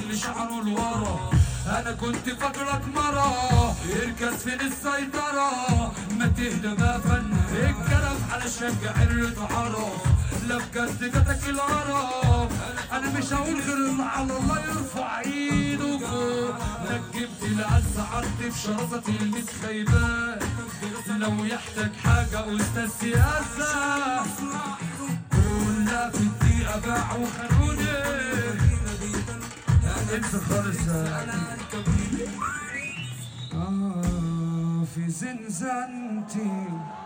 اللي شعره لورا انا كنت فاكرك مرة اركز فين السيطرة ما تهدى ما فن الكلام علشان قعرت عرف لا بجد جاتك العرف انا مش هقول غير اللي على الله يرفع ايده فوق نجمت لعز عدي في شراسة المتخيبات لو يحتاج حاجة استاذ سياسة كلها في الدقيقة باعوا خانوني انسى خالص آه في زنزانتي